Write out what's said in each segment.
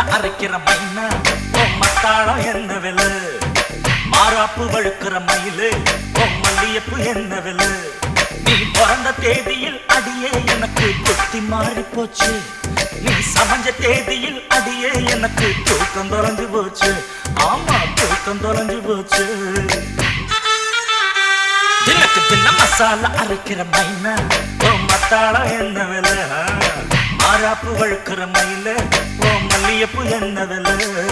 அரைக்கிற மைனா உன் மத்தாளம் என்ன விலை மாறாப்பு வழுக்கிற மயிலு உன் மல்லியப்பு என்ன விலை நீ பிறந்த தேதியில் அடியே எனக்கு புத்தி மாறி போச்சு நீ சமைஞ்ச தேதியில் அடியே எனக்கு தூக்கம் தொலைஞ்சு போச்சு ஆமா தூக்கம் தொலைஞ்சு போச்சு தினக்கு தின்ன மசாலா அரைக்கிற மைனா ஓ மத்தாளம் என்ன விலை ஆ? மாறாப்பு வழுக்கிற மயில ஓ மல்லியப்பு என்ன விலை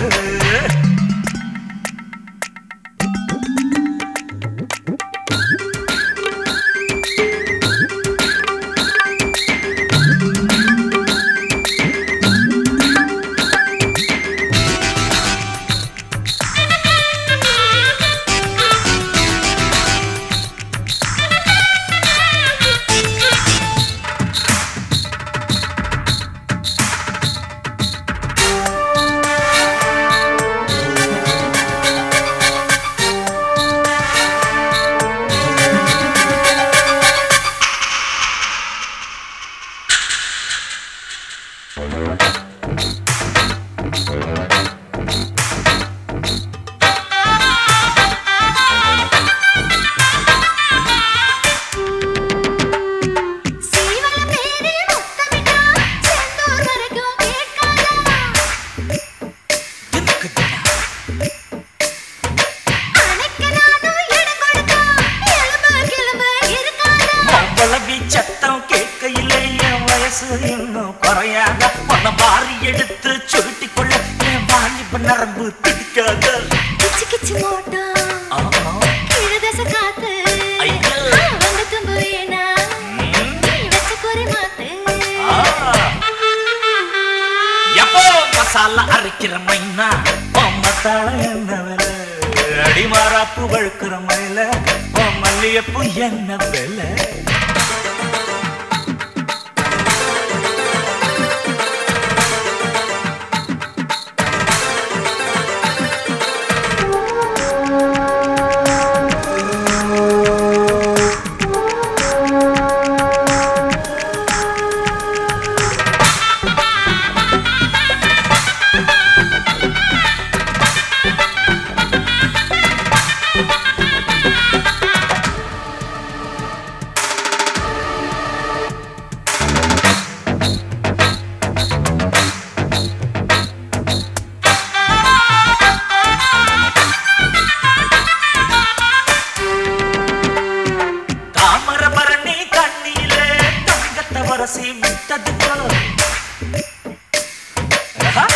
சீவலம் மேரி முத்தமிட்டா செந்தூர் வரைக்கும் கேட்காதா தினக்கு தின அணைக்க நானும் இடம் கொடுத்தா எலும்பு கிளம்பு இருக்காதா அவ்வளவி சத்தம் கேட்கையிலே என் வயசு இன்னும் குறையாத உன்னை வாரி எடுத்து சுருட்டி கொள்ள என் வாலிப நரம்பு திடிக்காத கிச்சு கிச்சு மோட்டா ஆமா கீழே தசை காத்து ஐயோ. ஆ, வந்து தும்பு வேணா ம். நீ வச்ச குறி மாத்து ஆ. எப்போ மசாலா அரைக்கிற மைனா மத்தாள என்ன விலை அடிமாறாப்பு வழுக்கிற மயில மல்லியப்பு என்ன விலை தாமரபரணி கண்ணியிலே தங்கத்தை வரசி விட்டது போல். ஆஹா.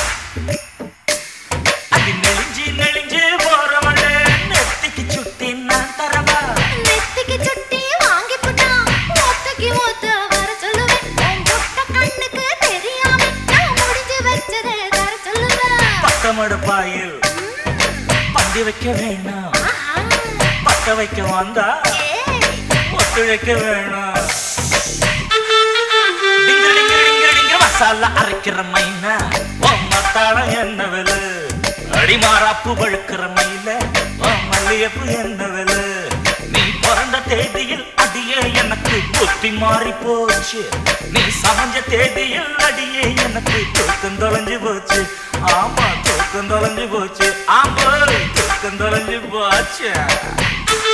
அது நெளிஞ்சு நெளிஞ்சு போறவளே நெத்திக்கு சுத்தி நான் தரவா நெத்திக்கு சுட்டி வாங்கி புட்டா ஒத்தைக்கு ஒத்த வர சொல்லுவேன் உன் புட்ட கண்ணுக்கு தெரியாம நான் முடிஞ்சு வச்சதை தர சொல்லுவேன் பத்தமடுப்பாயில் பந்தி வைக்க வேணாம் ஆஹா பத்த வைக்க வந்தா ஏய் ஒத்துழைக்க வேணாம் டிங்கிரு டிங்கிரு டிங்கிரு டிங்கிரு மசாலா அரைக்கிற மைனா மத்தாளம் என்ன விலை அடிமாறாப்பு வழுக்கிற மயில மல்லியப்பு என்ன விலை நீ பிறந்த தேதியில் அடியே எனக்கு புத்தி மாறி போச்சு நீ சமைஞ்ச தேதியில் அடியே எனக்கு தூக்கம் தொலைஞ்சு போச்சு ஆமா தூக்கம் தொலைஞ்சு போச்சு ஆமா தூக்கம் தொலைஞ்சு போச்சு